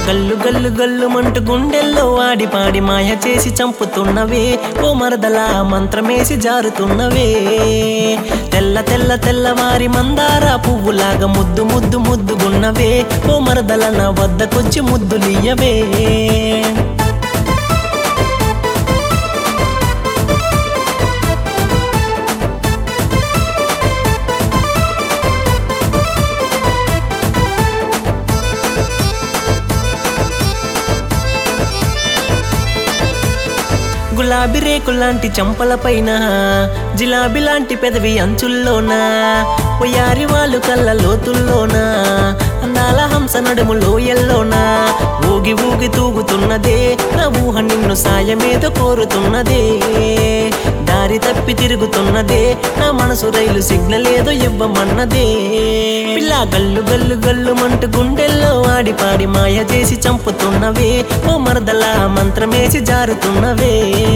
గల్లు గల్లు గల్లు మంటు గుండెల్లో ఆడి పాడి మాయ చేసి చంపుతున్నవే ఓ మరదలా మంత్రమేసి జారుతున్నవే తెల్ల తెల్ల తెల్లవారి మందార పువ్వులాగా ముద్దు ముద్దు ముద్దుగున్నవే ఓ మరదల నా వద్దకొచ్చి ముద్దులియ్యవే గులాబీ రేకులాంటి చంపల పైన జిలాబీ లాంటి పెదవి అంచుల్లోన పొయ్యారి వాళ్ళు కళ్ళ లోతుల్లోన అందాల హంస నడుము లోయల్లోన ఊగి ఊగి తూగుతున్నదే నా ఊహ నిన్ను సాయమేదో కోరుతున్నదే దారి తప్పి తిరుగుతున్నదే నా మనసు రైలు సిగ్నల్ ఏదో ఇవ్వమన్నదే పిల్ల గల్లు గల్లు గల్లు మంటు గుండెల్లో ఆడి పాడి మాయ చేసి చంపుతున్నవే ఓ మరదలా మంత్రమేసి జారుతున్నవే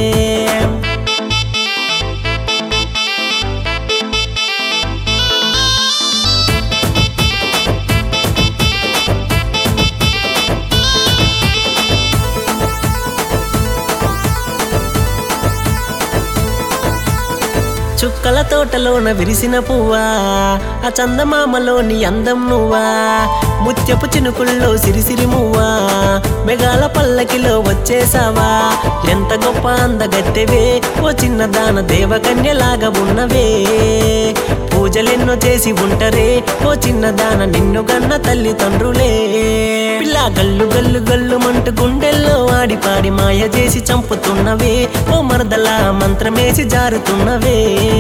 చుక్కల తోటలోన విరిసిన పువ్వా ఆ చందమామలోని అందం నువ్వా ముత్యపు చినుకుల్లో సిరిసిరి మువ్వా మెగాల పల్లకిలో వచ్చేసావా ఎంత గొప్ప అందగత్తెవే ఓ చిన్నదాన దేవకన్యలాగా ఉన్నవే పూజలెన్నో చేసి ఉంటరే ఓ చిన్నదాన నిన్ను గన్న తల్లిదండ్రులే పిల్ల గల్లు గల్లు గల్లు మంటు గుండెల్లో ఆడి పాడి మాయ చేసి చంపుతున్నవే ఓ మరదలా మంత్రమేసి జారుతున్నవే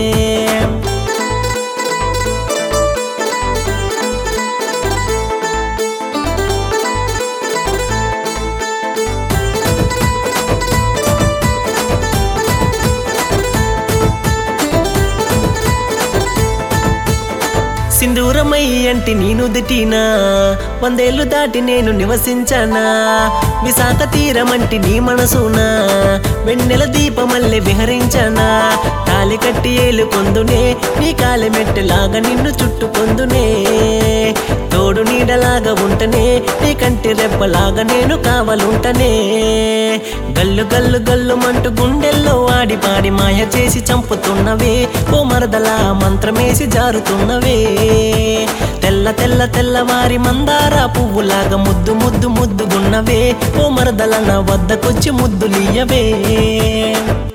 సింధూరమై అంటి నేను దిటినా వందేళ్లు దాటి నేను నివసించానా విశాఖ తీరమంటి నీ మనసునా వెన్నెల దీపమల్లె విహరించానా తాలి కట్టి ఏలు పొందునే నీ కాలి మెట్టెలాగా నిన్ను చుట్టుకొందునే తోడు నీడలాగా ఉంటనే నీ కంటి రెప్పలాగా నేను కావలుంటనే గల్లు గల్లు గల్లు మంటు గుండెల్లో ఆడి పాడి మాయ చేసి చంపుతున్నవే ఓ మరదలా మంత్రమేసి జారుతున్నవే తెల్ల తెల్ల తెల్లవారి మందార పువ్వులాగా ముద్దు ముద్దు ముద్దుగున్నవే ఓ మరదల నా వద్దకొచ్చి ముద్దులియ్యవే